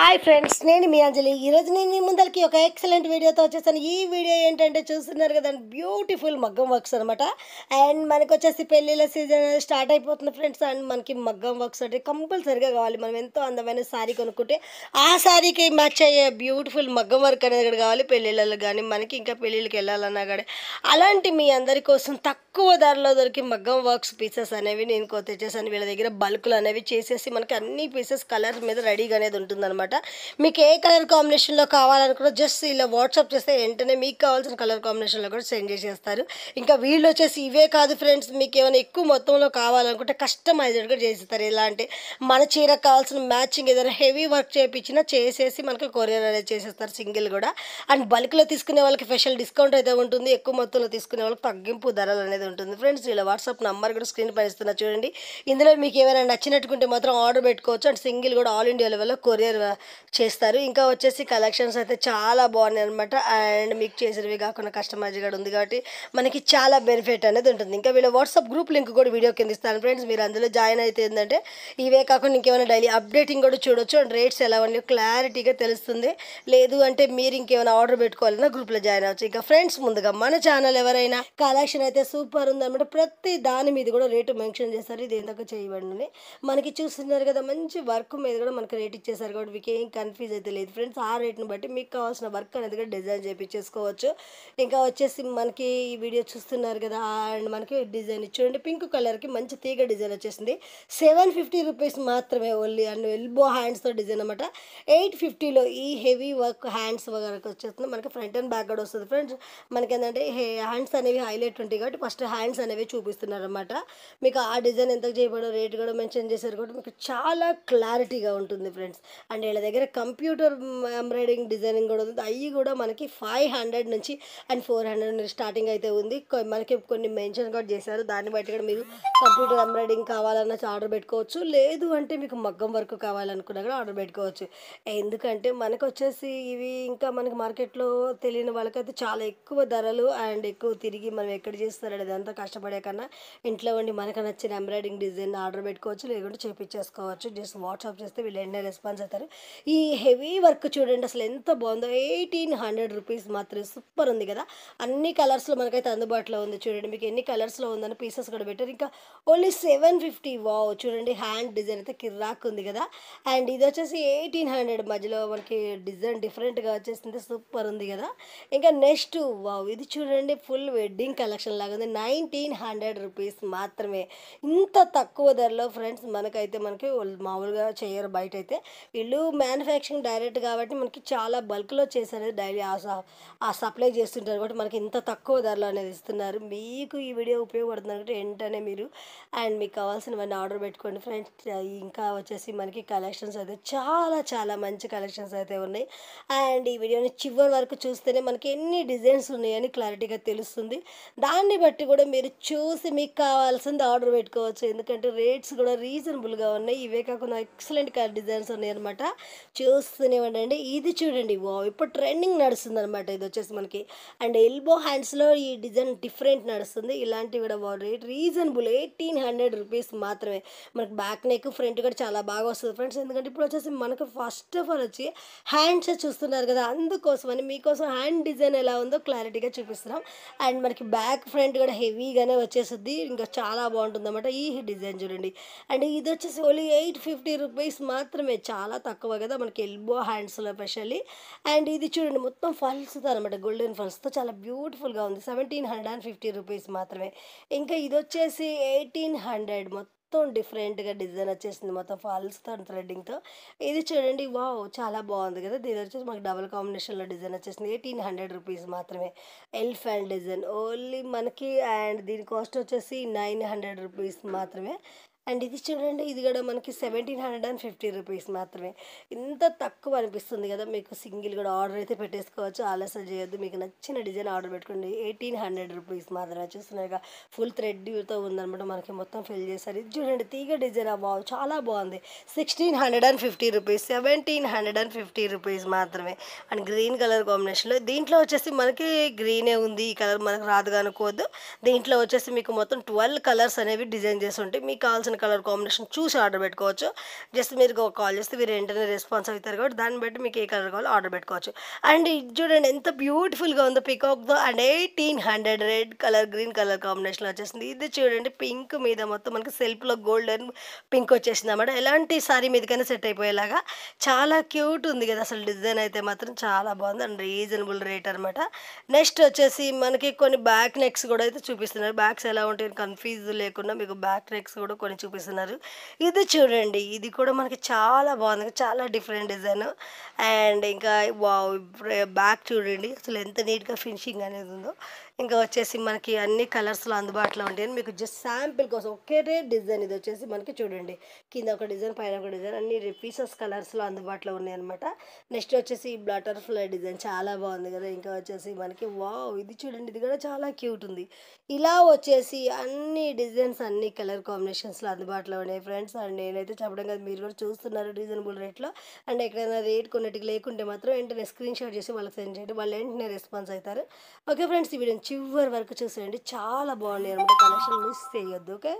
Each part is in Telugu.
హాయ్ ఫ్రెండ్స్ నేను మీ అంజలి ఈరోజు నేను మీ ముందరికి ఒక ఎక్సలెంట్ వీడియోతో వచ్చేసాను ఈ వీడియో ఏంటంటే చూస్తున్నారు కదా బ్యూటిఫుల్ మగ్గం వర్క్స్ అనమాట అండ్ మనకు వచ్చేసి పెళ్ళిళ్ళ సీజన్ స్టార్ట్ అయిపోతుంది ఫ్రెండ్స్ అండ్ మనకి మగ్గం వర్క్స్ అంటే కంపల్సరీగా కావాలి మనం ఎంతో అందమైన శారీ కొనుక్కుంటే ఆ శారీకి మ్యాచ్ అయ్యే బ్యూటిఫుల్ మగ్గం వర్క్ అనేది కూడా కావాలి పెళ్ళిళ్ళలో కానీ మనకి ఇంకా పెళ్ళిళ్ళకి వెళ్ళాలన్నా కానీ అలాంటి మీ అందరి కోసం తక్కువ ధరలో దొరికి మగ్గం వర్క్స్ పీసెస్ అనేవి నేను కొ- తెచ్చేసాను వీళ్ళ దగ్గర బల్కులు అనేవి చేసేసి మనకి అన్ని పీసెస్ కలర్ మీద రెడీగా అనేది ఉంటుందన్నమాట మీకు ఏ కలర్ కాంబినేషన్లో కావాలనుకున్నా జస్ట్ ఇలా వాట్సాప్ చేస్తే వెంటనే మీకు కావాల్సిన కలర్ కాంబినేషన్లో కూడా సెండ్ చేసేస్తారు ఇంకా వీళ్ళు వచ్చేసి ఇవే కాదు ఫ్రెండ్స్ మీకు ఏమైనా ఎక్కువ మొత్తంలో కావాలనుకుంటే కస్టమైజ్డ్ కూడా చేసిస్తారు ఎలా అంటే మన చీరకు కావాల్సిన మ్యాచింగ్ ఏదైనా హెవీ వర్క్ చేయించినా చేసేసి మనకి కొరియర్ అనేది చేసేస్తారు సింగిల్ కూడా అండ్ బల్క్లో తీసుకునే వాళ్ళకి స్పెషల్ డిస్కౌంట్ అయితే ఉంటుంది ఎక్కువ మొత్తంలో తీసుకునే వాళ్ళకి తగ్గింపు ధరలు అనేది ఉంటుంది ఫ్రెండ్స్ ఇలా వాట్సాప్ నంబర్ కూడా స్క్రీన్ పైన ఇస్తున్నా చూడండి ఇందులో మీకు ఏమైనా నచ్చినట్టుకుంటే మాత్రం ఆర్డర్ పెట్టుకోవచ్చు అండ్ సింగిల్ కూడా ఆల్ ఇండియా లెవెల్లో కొరియర్ చేస్తారు ఇంకా వచ్చేసి కలెక్షన్స్ అయితే చాలా బాగున్నాయి అనమాట అండ్ మీకు చేసినవి కాకుండా కస్టమైజ్ కూడా ఉంది కాబట్టి మనకి చాలా బెనిఫిట్ అనేది ఉంటుంది ఇంకా వీళ్ళ వాట్సాప్ గ్రూప్ లింక్ కూడా వీడియో కింద ఇస్తాను ఫ్రెండ్స్ మీరు అందులో జాయిన్ అయితే ఏంటంటే ఇవే కాకుండా ఇంకేమైనా డైలీ అప్డేటింగ్ కూడా చూడొచ్చు అండ్ రేట్స్ ఎలా ఉన్నాయో క్లారిటీగా తెలుస్తుంది లేదు అంటే మీరు ఇంకేమైనా ఆర్డర్ పెట్టుకోవాలన్నా గ్రూప్లో జాయిన్ అవ్వచ్చు ఇంకా ఫ్రెండ్స్ ముందుగా మన ఛానల్ ఎవరైనా కలెక్షన్ అయితే సూపర్ ఉందన్నమాట ప్రతి దాని మీద కూడా రేటు మెన్షన్ చేస్తారు ఇది ఎంతకు చేయబడింది మనకి చూస్తున్నారు కదా మంచి వర్క్ మీద కూడా మనకి రేట్ ఇచ్చేసారు కాబట్టి మీకు ఏం కన్ఫ్యూజ్ అయితే లేదు ఫ్రెండ్స్ ఆ రేట్ని బట్టి మీకు కావాల్సిన వర్క్ అనేది కూడా డిజైన్ చేయించేసుకోవచ్చు ఇంకా వచ్చేసి మనకి ఈ వీడియో చూస్తున్నారు కదా అండ్ మనకి డిజైన్ చూడండి పింక్ కలర్కి మంచి తీగ డిజైన్ వచ్చేసింది సెవెన్ ఫిఫ్టీ రూపీస్ మాత్రమే ఓన్లీ అండ్ ఎల్బో హ్యాండ్స్తో డిజైన్ అనమాట ఎయిట్ ఫిఫ్టీలో ఈ హెవీ వర్క్ హ్యాండ్స్ వరకు వచ్చేస్తుంది మనకి ఫ్రంట్ అండ్ బ్యాక్ కూడా వస్తుంది ఫ్రెండ్స్ మనకి ఏంటంటే హ్యాండ్స్ అనేవి హైలైట్ ఉంటాయి కాబట్టి ఫస్ట్ హ్యాండ్స్ అనేవి చూపిస్తున్నారు అనమాట మీకు ఆ డిజైన్ ఎంత చేయబడో రేట్ కూడా మెన్షన్ చేశారు కాబట్టి మీకు చాలా క్లారిటీగా ఉంటుంది ఫ్రెండ్స్ అండ్ వీళ్ళ దగ్గర కంప్యూటర్ ఎంబ్రాయిడింగ్ డిజైనింగ్ కూడా ఉంది అవి కూడా మనకి ఫైవ్ హండ్రెడ్ నుంచి అండ్ ఫోర్ హండ్రెడ్ స్టార్టింగ్ అయితే ఉంది కొ- మనకి కొన్ని మెన్షన్ కూడా చేశారు దాన్ని బట్టి కూడా మీరు కంప్యూటర్ ఎంబ్రాయిడింగ్ కావాలన్నా ఆర్డర్ పెట్టుకోవచ్చు లేదు అంటే మీకు మగ్గం వర్క్ కావాలనుకున్నా కూడా ఆర్డర్ పెట్టుకోవచ్చు ఎందుకంటే మనకు వచ్చేసి ఇవి ఇంకా మనకి మార్కెట్లో తెలియని వాళ్ళకైతే చాలా ఎక్కువ ధరలు అండ్ ఎక్కువ తిరిగి మనం ఎక్కడ చేస్తారు అనేది అంతా కష్టపడే కన్నా ఇంట్లో ఉండి మనకు నచ్చిన ఎంబ్రాయిడింగ్ డిజైన్ ఆర్డర్ పెట్టుకోవచ్చు లేకుంటే చేపించేసుకోవచ్చు జస్ట్ వాట్సాప్ చేస్తే వీళ్ళు వెంటనే రెస్పాన్స్ అవుతారు ఈ హెవీ వర్క్ చూడండి అసలు ఎంత బాగుందో ఎయిటీన్ హండ్రెడ్ రూపీస్ మాత్రమే సూపర్ ఉంది కదా అన్ని కలర్స్లో మనకైతే అందుబాటులో ఉంది చూడండి మీకు ఎన్ని కలర్స్లో ఉందని పీసెస్ కూడా పెట్టారు ఇంకా ఓన్లీ సెవెన్ ఫిఫ్టీ వావ్ చూడండి హ్యాండ్ డిజైన్ అయితే కిర్రాక్ ఉంది కదా అండ్ ఇది వచ్చేసి ఎయిటీన్ హండ్రెడ్ మధ్యలో మనకి డిజైన్ డిఫరెంట్గా వచ్చేసింది సూపర్ ఉంది కదా ఇంకా నెక్స్ట్ వావ్ ఇది చూడండి ఫుల్ వెడ్డింగ్ కలెక్షన్ లాగా ఉంది నైన్టీన్ హండ్రెడ్ రూపీస్ మాత్రమే ఇంత తక్కువ ధరలో ఫ్రెండ్స్ మనకైతే మనకి వాళ్ళు మామూలుగా చేయరు బయట అయితే వీళ్ళు మ్యానుఫ్యాక్చరింగ్ డైరెక్ట్ కాబట్టి మనకి చాలా బల్క్లో చేశారు డైలీ ఆ స- ఆ సప్లై చేస్తుంటారు కాబట్టి మనకి ఇంత తక్కువ ధరలో అనేది ఇస్తున్నారు మీకు ఈ వీడియో ఉపయోగపడుతుంది అంటే వెంటనే మీరు అండ్ మీకు కావాల్సినవన్నీ ఆర్డర్ పెట్టుకోండి ఫ్రెండ్స్ ఇంకా వచ్చేసి మనకి కలెక్షన్స్ అయితే చాలా చాలా మంచి కలెక్షన్స్ అయితే ఉన్నాయి అండ్ ఈ వీడియోని చివరి వరకు చూస్తేనే మనకి ఎన్ని డిజైన్స్ ఉన్నాయని క్లారిటీగా తెలుస్తుంది దాన్ని బట్టి కూడా మీరు చూసి మీకు కావాల్సింది ఆర్డర్ పెట్టుకోవచ్చు ఎందుకంటే రేట్స్ కూడా రీజనబుల్గా ఉన్నాయి ఇవే కాకుండా ఎక్సలెంట్ డిజైన్స్ ఉన్నాయి అనమాట చూస్తూనే ఉండండి ఇది చూడండి వా ఇప్పుడు ట్రెండింగ్ నడుస్తుంది అనమాట ఇది వచ్చేసి మనకి అండ్ ఎల్బో హ్యాండ్స్లో ఈ డిజైన్ డిఫరెంట్ నడుస్తుంది ఇలాంటివి కూడా వా rate reasonable eighteen hundred rupees మాత్రమే మనకి బ్యాక్ నెక్ ఫ్రంట్ కూడా చాలా బాగా వస్తుంది ఫ్రెండ్స్ ఎందుకంటే ఇప్పుడు వచ్చేసి మనకు ఫస్ట్ ఆఫ్ ఆల్ వచ్చి హ్యాండ్స్ చూస్తున్నారు కదా అందుకోసమని మీకోసం హ్యాండ్ డిజైన్ ఎలా ఉందో క్లారిటీగా చూపిస్తున్నాం అండ్ మనకి బ్యాక్ ఫ్రంట్ కూడా హెవీగానే వచ్చేస్తుంది ఇంకా చాలా బాగుంటుంది అనమాట ఈ డిజైన్ చూడండి అండ్ ఇది వచ్చేసి ఓన్లీ ఎయిట్ ఫిఫ్టీ రూపీస్ మాత్రమే చాలా తక్కువ కదా మనకి ఎల్బో హ్యాండ్స్లో స్పెషల్లీ అండ్ ఇది చూడండి మొత్తం ఫల్స్తో అనమాట గోల్డెన్ ఫల్స్తో చాలా బ్యూటిఫుల్గా ఉంది seventeen hundred and fifty rupees మాత్రమే ఇంకా ఇది వచ్చేసి ఎయిటీన్ హండ్రెడ్ మొత్తం డిఫరెంట్గా డిజైన్ వచ్చేసింది మొత్తం ఫాల్స్తో థ్రెడ్డింగ్తో ఇది చూడండి వావ్ చాలా బాగుంది కదా దీని వచ్చేసి మాకు డబుల్ కాంబినేషన్లో డిజైన్ వచ్చేసింది ఎయిటీన్ హండ్రెడ్ రూపీస్ మాత్రమే ఎలిఫెంట్ డిజైన్ ఓన్లీ మనకి అండ్ దీని కాస్ట్ వచ్చేసి నైన్ హండ్రెడ్ రూపీస్ మాత్రమే అండ్ ఇది చూడండి ఇది కూడా మనకి seventeen hundred and fifty rupees మాత్రమే ఇంత తక్కువ అనిపిస్తుంది కదా మీకు సింగిల్ కూడా ఆర్డర్ అయితే పెట్టేసుకోవచ్చు ఆలస్యం చేయొద్దు మీకు నచ్చిన డిజైన్ ఆర్డర్ పెట్టుకోండి ఎయిటీన్ హండ్రెడ్ రూపీస్ మాత్రమే చూస్తున్నారుగా ఫుల్ థ్రెడ్తో ఉందన్నమాట మనకి మొత్తం ఫిల్ చేశారు ఇది చూడండి తీగ డిజైన్ బాగు చాలా బాగుంది sixteen hundred and fifty rupees seventeen hundred and fifty rupees మాత్రమే అండ్ గ్రీన్ కలర్ కాంబినేషన్లో దీంట్లో వచ్చేసి మనకి గ్రీనే ఉంది ఈ కలర్ మనకు రాదుగా అనుకోవద్దు దీంట్లో వచ్చేసి మీకు మొత్తం ట్వెల్వ్ కలర్స్ అనేవి డిజైన్ చేసి ఉంటాయి మీకు కావాల్సిన నచ్చిన కలర్ కాంబినేషన్ చూసి ఆర్డర్ పెట్టుకోవచ్చు జస్ట్ మీరు కాల్ చేస్తే మీరు వెంటనే రెస్పాన్స్ అవుతారు కాబట్టి దాన్ని బట్టి మీకు ఏ కలర్ కావాలో ఆర్డర్ పెట్టుకోవచ్చు అండ్ ఇది చూడండి ఎంత బ్యూటిఫుల్గా ఉందో పికాక్తో and eighteen hundred red colour green colour కాంబినేషన్లో వచ్చేసింది ఇది చూడండి పింక్ మీద మొత్తం మనకి సెల్ఫ్లో గోల్డెన్ పింక్ వచ్చేసింది అన్నమాట ఎలాంటి సారీ మీదకైనా సెట్ అయిపోయేలాగా చాలా క్యూట్ ఉంది కదా అసలు డిజైన్ అయితే మాత్రం చాలా బాగుంది అండ్ రీజనబుల్ రేట్ అనమాట నెక్స్ట్ వచ్చేసి మనకి కొన్ని బ్యాక్ నెక్స్ కూడా అయితే చూపిస్తున్నారు బ్యాక్స్ ఎలా ఉంటాయి కన్ఫ్యూజ్ లేకుండా మీకు బ్యాక్ నెక్స్ కూడా కొన్ని చూపిస్తున్నారు ఇది చూడండి ఇది కూడా మనకి చాలా బాగుంది చాలా డిఫరెంట్ డిజైన్ అండ్ ఇంకా వావ్ బ్యాక్ చూడండి అసలు ఎంత నీట్గా ఫినిషింగ్ అనేది ఉందో ఇంకా వచ్చేసి మనకి అన్ని కలర్స్లో అందుబాటులో ఉంటాయి మీకు జస్ట్ శాంపిల్ కోసం ఒకే డిజైన్ ఇది వచ్చేసి మనకి చూడండి కింద ఒక డిజైన్ పైన ఒక డిజైన్ అన్ని పీసెస్ కలర్స్లో అందుబాటులో ఉన్నాయి అనమాట నెక్స్ట్ వచ్చేసి ఈ బటర్ఫ్లై డిజైన్ చాలా బాగుంది కదా ఇంకా వచ్చేసి మనకి వావ్ ఇది చూడండి ఇది కూడా చాలా క్యూట్ ఉంది ఇలా వచ్చేసి అన్ని డిజైన్స్ అన్ని కలర్ కాంబినేషన్స్లో అందుబాటులో ఉన్నాయి ఫ్రెండ్స్ అండ్ నేనైతే చెప్పడం కదా మీరు కూడా చూస్తున్నారు రీజనబుల్ రేట్లో అండ్ ఎక్కడైనా రేట్ కొన్నిటికి లేకుంటే మాత్రం వెంటనే స్క్రీన్ షాట్ చేసి వాళ్ళకి సెండ్ చేయండి వాళ్ళు వెంటనే రెస్పాన్స్ అవుతారు ఓకే ఫ్రెండ్స్ ఈ వీడియోని చివరి వరకు చూసేయండి చాలా బాగున్నాయి అనమాట కలెక్షన్ మిస్ చేయొద్దు ఓకే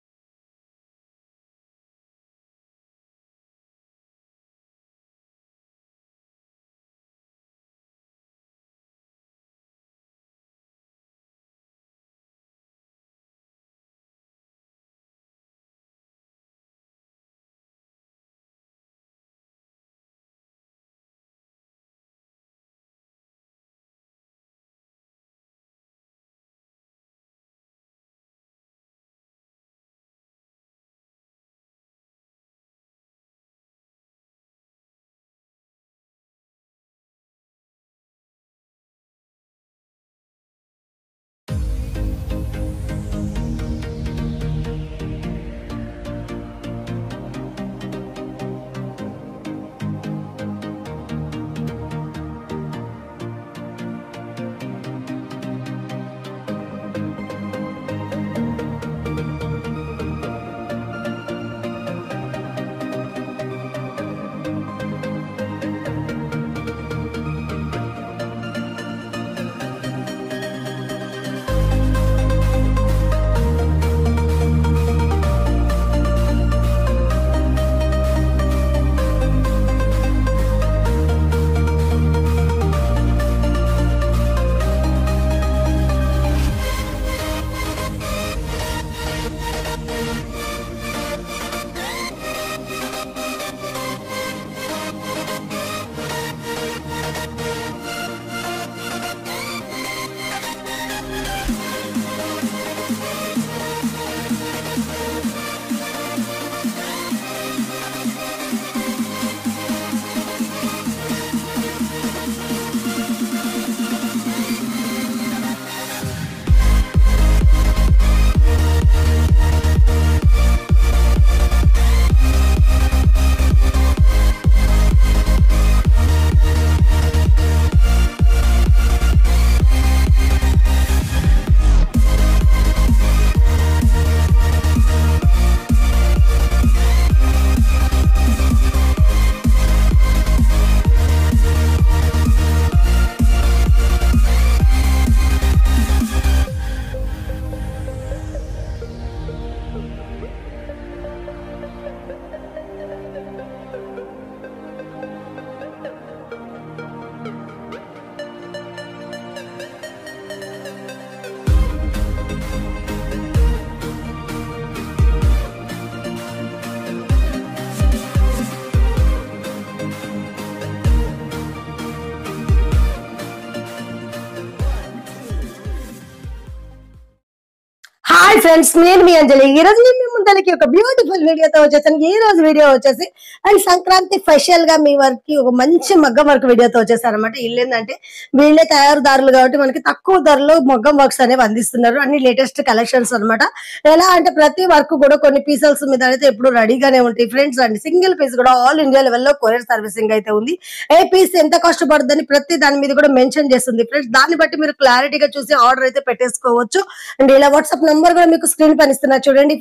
హాయ్ ఫ్రెండ్స్ నేను మీ అంజలి ఈ రోజు నేను మీ ముందరికి ఒక బ్యూటిఫుల్ వీడియోతో వచ్చేసాను ఈ రోజు వీడియో వచ్చేసి అండ్ సంక్రాంతి స్పెషల్ గా మీ వరకు ఒక మంచి మగ్గం వర్క్ వీడియోతో వచ్చేసాను అనమాట ఇల్లు ఏంటంటే వీళ్ళే తయారుదారులు కాబట్టి మనకి తక్కువ ధరలో మగ్గం వర్క్స్ అనేవి అందిస్తున్నారు అన్ని లేటెస్ట్ కలెక్షన్స్ అన్నమాట ఎలా అంటే ప్రతి వర్క్ కూడా కొన్ని పీసెస్ మీద అయితే ఎప్పుడు రెడీగానే ఉంటాయి ఫ్రెండ్స్ అండ్ సింగిల్ పీస్ కూడా ఆల్ ఇండియా లెవెల్లో కొరియర్ సర్వీసింగ్ అయితే ఉంది ఏ పీస్ ఎంత కష్టపడుతుందని ప్రతి దాని మీద కూడా మెన్షన్ చేస్తుంది ఫ్రెండ్స్ దాన్ని బట్టి మీరు క్లారిటీగా చూసి ఆర్డర్ అయితే పెట్టేసుకోవచ్చు అండ్ ఇలా వాట్సాప్ నంబర్ కూడా మీకు స్క్రీన్ పైన ఇస్తున్నా చూడండి ఫ్రెండ్స్ మీకు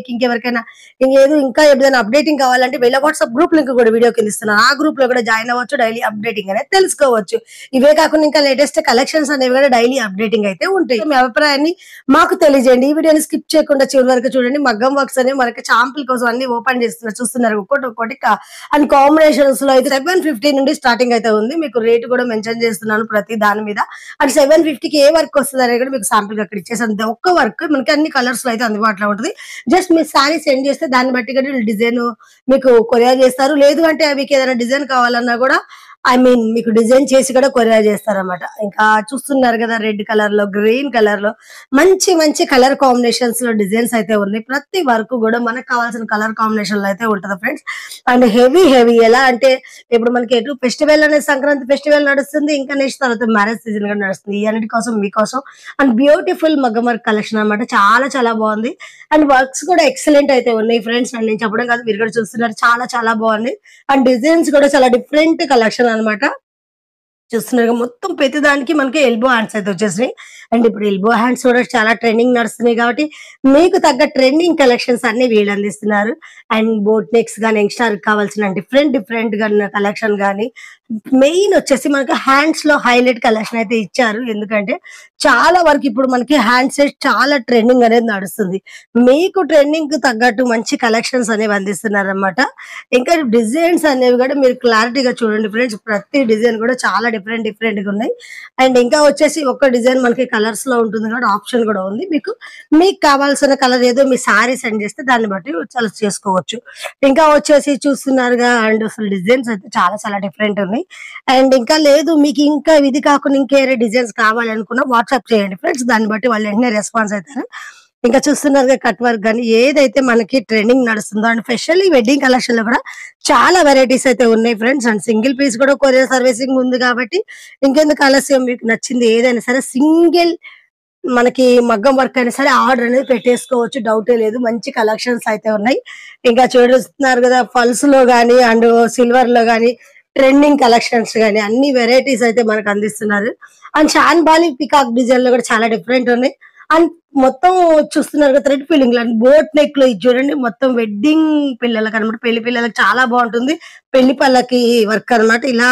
మీకు ఇంకెవరికైనా ఇంకేదో ఇంకా ఏదైనా అప్డేటింగ్ కావాలంటే వీళ్ళ వాట్సాప్ గ్రూప్ లింక్ కూడా వీడియో కింద ఇస్తున్నాను ఆ గ్రూప్ లో కూడా జాయిన్ అవ్వచ్చు డైలీ అప్డేటింగ్ అనేది తెలుసుకోవచ్చు ఇవే కాకుండా ఇంకా లేటెస్ట్ కలెక్షన్స్ అనేవి కూడా డైలీ అప్డేటింగ్ అయితే ఉంటాయి మీ అభిప్రాయాన్ని మాకు తెలియజేయండి ఈ వీడియోని స్కిప్ చేయకుండా చివరి వరకు చూడండి మగ్గం వర్క్స్ అనేవి మనకి శాంపుల్ కోసం అన్ని ఓపెన్ చేస్తున్నారు చూస్తున్నారు ఒక్కొక్కటి ఒక్కొక్కటి కా- అండ్ కాంబినేషన్స్ లో అయితే సెవెన్ ఫిఫ్టీ నుండి స్టార్టింగ్ అయితే ఉంది మీకు రేట్ కూడా మెన్షన్ చేస్తున్నాను ప్రతి దాని మీద అండ్ సెవెన్ ఫిఫ్టీకి ఏ వర్క్ వస్తుంది అనేది కూడా మీకు శాంపుల్ అక్కడ ఇచ్చేసాను ఒక్క వర్క్ మనకి అన్ని కలర్స్ లో అయితే అందుబాటులో ఉంటుంది జస్ట్ మీరు శారీ సెండ్ చేస్తే దాన్ని బట్టి కూడా డిజైన్ మీకు కొరియర్ చేస్తారు లేదు అంటే మీకు ఏదైనా డిజైన్ కావాలన్నా కూడా ఐ మీన్ మీకు డిజైన్ చేసి కూడా కొరియర్ చేస్తారన్నమాట ఇంకా చూస్తున్నారు కదా రెడ్ కలర్ లో గ్రీన్ కలర్ లో మంచి మంచి కలర్ కాంబినేషన్స్ లో డిజైన్స్ అయితే ఉన్నాయి ప్రతి వర్క్ కూడా మనకు కావాల్సిన కలర్ కాంబినేషన్ లో అయితే ఉంటుంది ఫ్రెండ్స్ అండ్ హెవీ హెవీ ఎలా అంటే ఇప్పుడు మనకి ఎటు ఫెస్టివల్ అనేది సంక్రాంతి ఫెస్టివల్ నడుస్తుంది ఇంకా నెక్స్ట్ తర్వాత మ్యారేజ్ సీజన్ కూడా నడుస్తుంది ఈ అన్నిటి కోసం మీకోసం అండ్ బ్యూటిఫుల్ మగ్గం వర్క్ కలెక్షన్ అన్నమాట చాలా చాలా బాగుంది అండ్ వర్క్స్ కూడా ఎక్సలెంట్ అయితే ఉన్నాయి ఫ్రెండ్స్ అండ్ నేను చెప్పడం కాదు మీరు కూడా చూస్తున్నారు చాలా చాలా బాగుంది అండ్ డిజైన్స్ కూడా చాలా డిఫరెంట్ కలెక్షన్ అన్నమాట చూస్తున్నారు కదా, మొత్తం ప్రతి దానికి మనకి ఎల్బో హ్యాండ్స్ అయితే వచ్చేసినాయి అండ్ ఇప్పుడు ఎల్బో హ్యాండ్స్ కూడా చాలా ట్రెండింగ్ నడుస్తున్నాయి కాబట్టి మీకు తగ్గ ట్రెండింగ్ కలెక్షన్స్ అన్ని వీళ్ళు అందిస్తున్నారు అండ్ బోట్ నెక్స్ కానీ యంగ్స్టార్ కావాల్సిన డిఫరెంట్ డిఫరెంట్ గా కలెక్షన్ కానీ మెయిన్ వచ్చేసి మనకి హ్యాండ్స్ లో హైలైట్ కలెక్షన్ అయితే ఇచ్చారు ఎందుకంటే చాలా వరకు ఇప్పుడు మనకి హ్యాండ్ సెట్ చాలా ట్రెండింగ్ అనేది నడుస్తుంది మీకు ట్రెండింగ్ కు తగ్గట్టు మంచి కలెక్షన్స్ అనేవి అందిస్తున్నారు అనమాట ఇంకా డిజైన్స్ అనేవి కూడా మీరు క్లారిటీగా చూడండి ఫ్రెండ్స్ ప్రతి డిజైన్ కూడా చాలా డిఫరెంట్ డిఫరెంట్ గా ఉన్నాయి అండ్ ఇంకా వచ్చేసి ఒక్క డిజైన్ మనకి కలర్స్ లో ఉంటుంది కాబట్టి ఆప్షన్ కూడా ఉంది మీకు మీకు కావాల్సిన కలర్ ఏదో మీ సారీ సెండ్ చేస్తే దాన్ని బట్టి సెలెక్ట్ చేసుకోవచ్చు ఇంకా వచ్చేసి చూస్తున్నారుగా అండ్ అసలు డిజైన్స్ అయితే చాలా చాలా డిఫరెంట్ ఉన్నాయి అండ్ ఇంకా లేదు మీకు ఇంకా ఇది కాకుండా ఇంకేరే డిజైన్స్ కావాలనుకున్నా వాట్సాప్ చేయండి ఫ్రెండ్స్ దాన్ని బట్టి వాళ్ళు వెంటనే రెస్పాన్స్ అవుతారు ఇంకా చూస్తున్నారు కట్ వర్క్ కానీ ఏదైతే మనకి ట్రెండింగ్ నడుస్తుందో అండ్ స్పెషల్లీ వెడ్డింగ్ కలెక్షన్ లో కూడా చాలా వెరైటీస్ అయితే ఉన్నాయి ఫ్రెండ్స్ అండ్ సింగిల్ పీస్ కూడా కొరియర్ సర్వీసింగ్ ఉంది కాబట్టి ఇంకెందుకు ఆలస్యం మీకు నచ్చింది ఏదైనా సరే సింగిల్ మనకి మగ్గం వర్క్ అయినా సరే ఆర్డర్ అనేది పెట్టేసుకోవచ్చు డౌటే లేదు మంచి కలెక్షన్స్ అయితే ఉన్నాయి ఇంకా చూస్తున్నారు కదా పల్స్ లో గానీ అండ్ సిల్వర్ లో గానీ ట్రెండింగ్ కలెక్షన్స్ గానీ అన్ని వెరైటీస్ అయితే మనకు అందిస్తున్నారు అండ్ షాన్ బాలి పికాక్ డిజైన్ లో కూడా చాలా డిఫరెంట్ ఉన్నాయి అండ్ మొత్తం చూస్తున్నారు కదా thread feeling and boat neck లో ఇది చూడండి మొత్తం వెడ్డింగ్ పిల్లలకి అనమాట పెళ్లి పిల్లలకి చాలా బాగుంటుంది పెళ్లి పళ్ళకి వర్క్ అన్నమాట ఇలా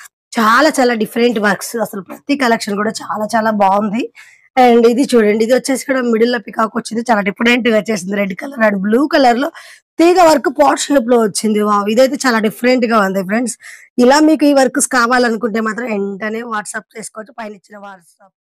చాలా చాలా డిఫరెంట్ వర్క్స్ అసలు ప్రతి కలెక్షన్ కూడా చాలా చాలా బాగుంది అండ్ ఇది చూడండి ఇది వచ్చేసి కూడా మిడిల్ లో పికాక్ వచ్చింది చాలా డిఫరెంట్ గా వచ్చేసింది red colour and blue colour లో తీగ వర్క్ పాట్ షేప్ లో వచ్చింది వావ్ ఇదైతే చాలా డిఫరెంట్ గా ఉంది ఫ్రెండ్స్ ఇలా మీకు ఈ వర్క్స్ కావాలనుకుంటే మాత్రం వెంటనే వాట్సాప్ చేసుకోవచ్చు పైన ఇచ్చిన వాట్సాప్